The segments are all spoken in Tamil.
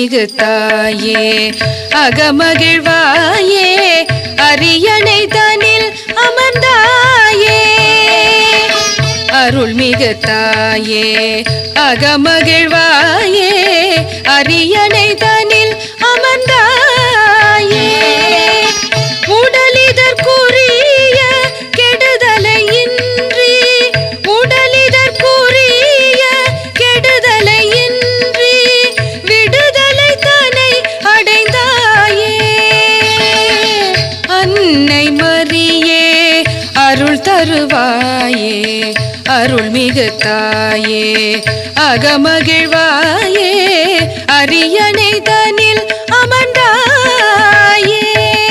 அருள்மிகு தாயே அகமகிழ்வாயே அரியணை தனில் அமர்ந்தாயே அருள்மிகு தாயே அகமகிழ்வாயே அரியணை தனில் அமர்ந்தாயே உடலிதற்குரிய கெடுதலை இன்றி உடலிதற்குரிய கெடுதலை இன்றி விடுதலை தனை அடைந்தாயே அன்னை மரியே அருள் தருவாயே அருள்மிகு தாயே அகமகிழ்வாயே அரியணை தனில் அமர்ந்தாயே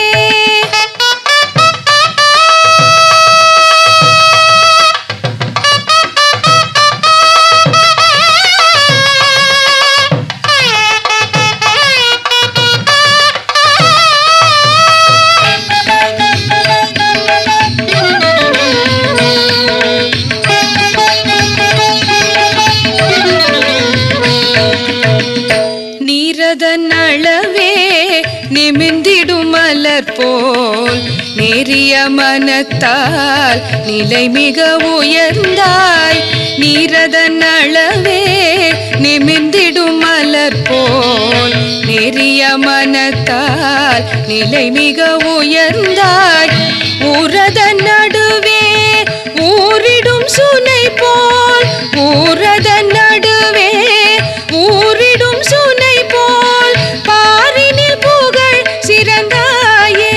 நீரதன் அளவே நிமிந்திடும் மலர் போல் நேரிய மனத்தால் நிலை மிக உயர்ந்தாய் நீரதன் அளவே நிமிந்திடும் மலர் போல் நேரிய மனத்தால் நிலை மிக உயர்ந்தாய் ஊரதன் நடுவே ஊரிடும் சுனை போல் ஊரதன் நடுவே ஊரிடும் சுனை போல் பாரினில் புகழ் சிறந்தாயே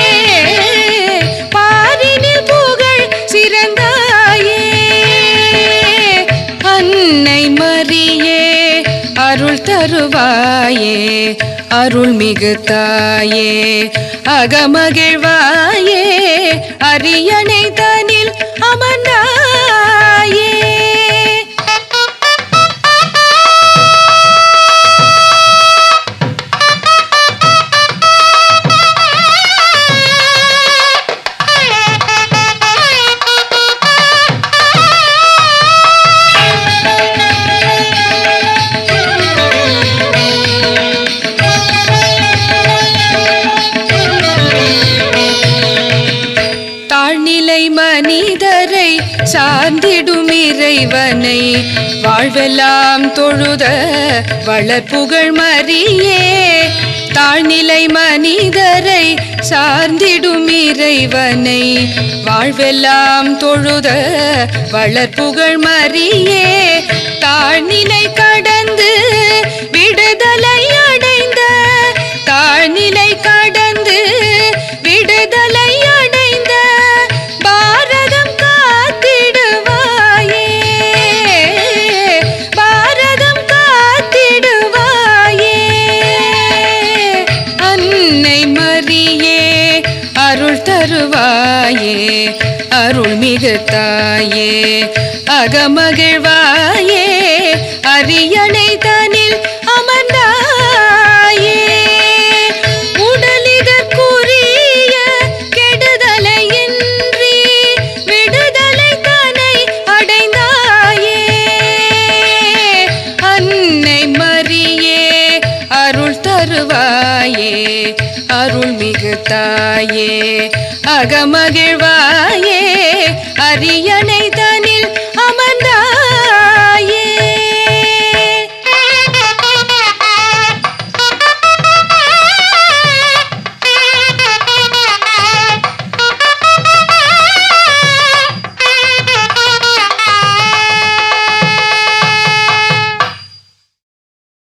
பாரினில் புகழ் சிறந்தாயே அன்னை மரியே அருள் தருவாயே அருள் மிகு தாயே அகமகிழ்வாயே அரியணை தனில் அமர்ந்தாயே தாழ்நிலை மனிதரை சார்ந்திடும் இறைவனை வாழ்வெல்லாம் தொழுத வளர்ப்புகழ் மரியே தாழ்நிலை மனிதரை சார்ந்திடும் இறைவனை வாழ்வெல்லாம் தொழுத வளர்ப்புகழ் மரியே தாழ்நிலை கடந்து விடுதலை அடைந்த தாழ்நிலை கடந்து விடுதலை அடைந்த பாரதம் காத்திடுவாயே பாரதம் காத்திடுவாயே அன்னை மரியே அருள் தருவாயே அருள் மிகு தாயே அகமகிழ்வாயே அரியணை தனில் அமர்ந்தாயே உடலிதற்குரிய கெடுதலை இன்றி விடுதலை தனை அடைந்தாயே அன்னை மரியே அருள் தருவாயே அருள் மிகு தாயே அகமகிழ்வாயே அரியணை த